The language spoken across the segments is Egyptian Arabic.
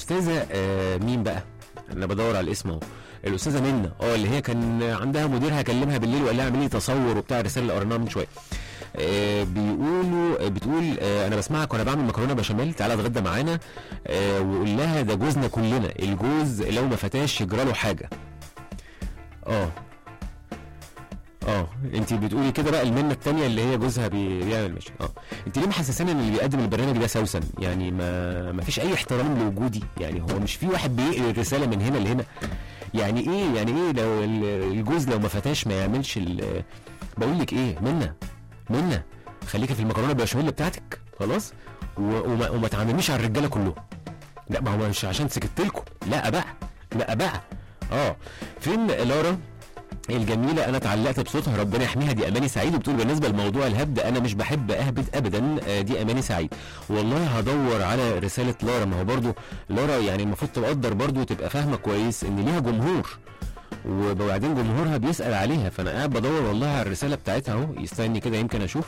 الاستاذه آه مين بقى انا بدور على الاسم اهو الاستاذه منى اه اللي هي كان عندها مديرها كلمها بالليل وقال لها اعملي تصور وبتاع الرساله اللي قريناها من شويه آه بيقولوا آه بتقول آه انا بسمعك وانا بعمل مكرونه بشاميل تعالى اتغدى معانا آه وقول لها ده جوزنا كلنا الجوز لو ما فتاش يجرى له حاجه اه اه انت بتقولي كده بقى المنه التانية اللي هي جوزها بي- بيعمل ماشي اه انت ليه محسساني ان اللي بيقدم البرنامج ده سوسن يعني ما ما فيش اي احترام لوجودي يعني هو مش في واحد بيقري الرساله من هنا لهنا يعني ايه يعني ايه لو ال- الجوز لو ما فتاش ما يعملش ال- بقول لك ايه منه منه خليكي في المكرونه بالبشاميل بتاعتك خلاص و- وما, وما تعمميش على الرجاله كلهم لا ما هو مش عشان سكت لكم لا بقى لا بقى اه فين لارا الجميله انا اتعلقت بصوتها ربنا يحميها دي اماني سعيد وبتقول بالنسبه لموضوع الهبد انا مش بحب اهبد ابدا آه، دي اماني سعيد والله هدور على رساله لارا ما هو برضو لارا يعني المفروض تقدر برضو تبقى فاهمه كويس ان ليها جمهور وبعدين جمهورها بيسال عليها فانا قاعد بدور والله على الرساله بتاعتها اهو يستني كده يمكن اشوف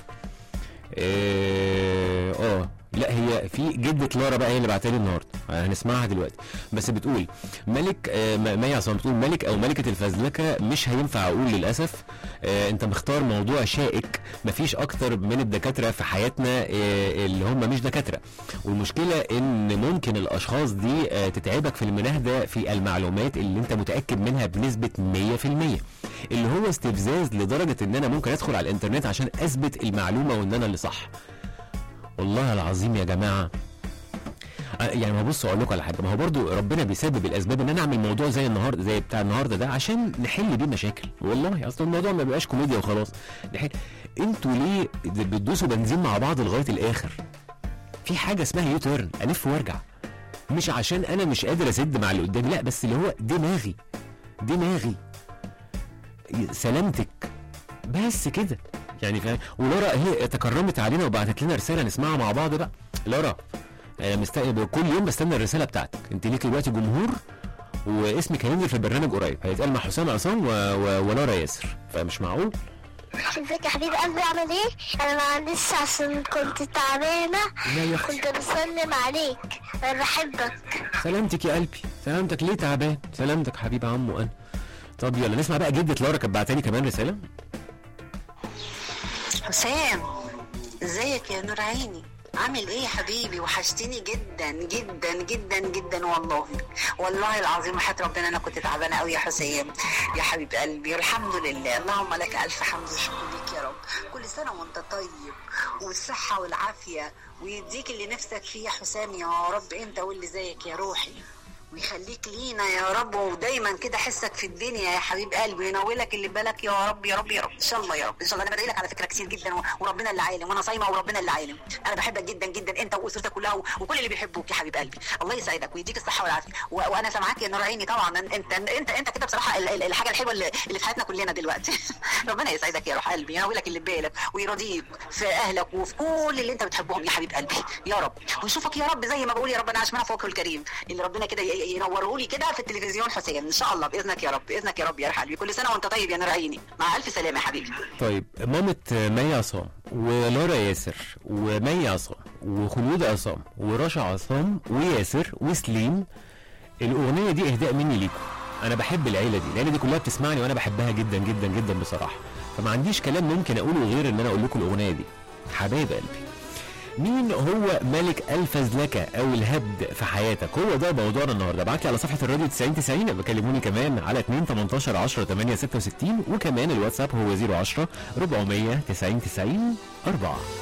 اه آه، لا هي في جدة لارا بقى هي اللي بعتها لي النهارده هنسمعها دلوقتي بس بتقول ملك آه م- مي عصام بتقول ملك او ملكة الفزلكة مش هينفع اقول للاسف آه انت مختار موضوع شائك مفيش اكتر من الدكاترة في حياتنا آه اللي هم مش دكاترة والمشكلة ان ممكن الاشخاص دي آه تتعبك في المناهدة في المعلومات اللي انت متأكد منها بنسبة 100% اللي هو استفزاز لدرجة ان انا ممكن ادخل على الانترنت عشان اثبت المعلومة وان انا اللي صح والله العظيم يا جماعه آه، يعني ما بصوا اقول لكم على حاجه ما هو برضو ربنا بيسبب الاسباب ان انا اعمل موضوع زي النهارده زي بتاع النهارده ده عشان نحل بيه مشاكل والله اصل الموضوع ما بيبقاش كوميديا وخلاص نحل انتوا ليه بتدوسوا بنزين مع بعض لغايه الاخر في حاجه اسمها يو تيرن الف وارجع مش عشان انا مش قادر اسد مع اللي قدامي لا بس اللي هو دماغي دماغي سلامتك بس كده يعني فاهم ولارا هي تكرمت علينا وبعتت لنا رساله نسمعها مع بعض بقى لارا انا مست... كل يوم بستنى الرساله بتاعتك انت ليكي دلوقتي جمهور واسمك هينزل في البرنامج قريب هيتقال مع حسام عصام و... و... ولارا ياسر فمش معقول ازيك يا حبيب قلبي عامل ايه؟ انا ما عنديش عشان كنت تعبانه لا يا اختي كنت بسلم عليك انا بحبك سلامتك يا قلبي سلامتك ليه تعبان سلامتك حبيب عمو انا طب يلا نسمع بقى جدة لارا كانت بعتالي كمان رساله حسام ازيك يا نور عيني عامل ايه يا حبيبي وحشتني جدا جدا جدا جدا والله والله العظيم وحياة ربنا انا كنت تعبانه قوي يا حسام يا حبيب قلبي الحمد لله اللهم لك الف حمد وشكر ليك يا رب كل سنه وانت طيب والصحه والعافيه ويديك اللي نفسك فيه يا حسام يا رب انت واللي زيك يا روحي ويخليك لينا يا رب ودايما كده حسك في الدنيا يا حبيب قلبي وينولك اللي بالك يا رب يا رب يا رب ان شاء الله يا رب ان شاء الله انا بدعي لك على فكره كتير جدا و- وربنا اللي عالم وانا صايمه وربنا اللي عالم انا بحبك جدا جدا انت واسرتك كلها و- وكل اللي بيحبوك يا حبيب قلبي الله يسعدك ويديك الصحه والعافيه و- وانا سامعاك يا نور عيني طبعا انت انت انت, انت كده بصراحه ال- ال- الحاجه الحلوه اللي اللي في حياتنا كلنا دلوقتي ربنا يسعدك يا روح قلبي ينولك اللي ببالك ويرضيك في اهلك وفي كل اللي انت بتحبهم يا حبيب قلبي يا رب ونشوفك يا رب زي ما بقول يا رب انا عشمان فوق الكريم اللي ربنا كده ي- ينوره لي كده في التلفزيون حسين ان شاء الله باذنك يا رب باذنك يا رب يا روح قلبي كل سنه وانت طيب يا نور عيني مع الف سلامه يا حبيبي طيب مامة مي عصام ولارا ياسر ومي عصام وخلود عصام ورشا عصام وياسر وسليم الأغنية دي إهداء مني ليكم أنا بحب العيلة دي العيلة دي كلها بتسمعني وأنا بحبها جدا جدا جدا بصراحة فما عنديش كلام ممكن أقوله غير إن أنا أقول لكم الأغنية دي حبايب قلبي مين هو ملك الفزلكة او الهبد في حياتك هو ده موضوعنا النهارده ابعت لي على صفحه الراديو 90 90 بكلموني كمان على 2 18 10 8 66 وكمان الواتساب هو 010 400 90 90 4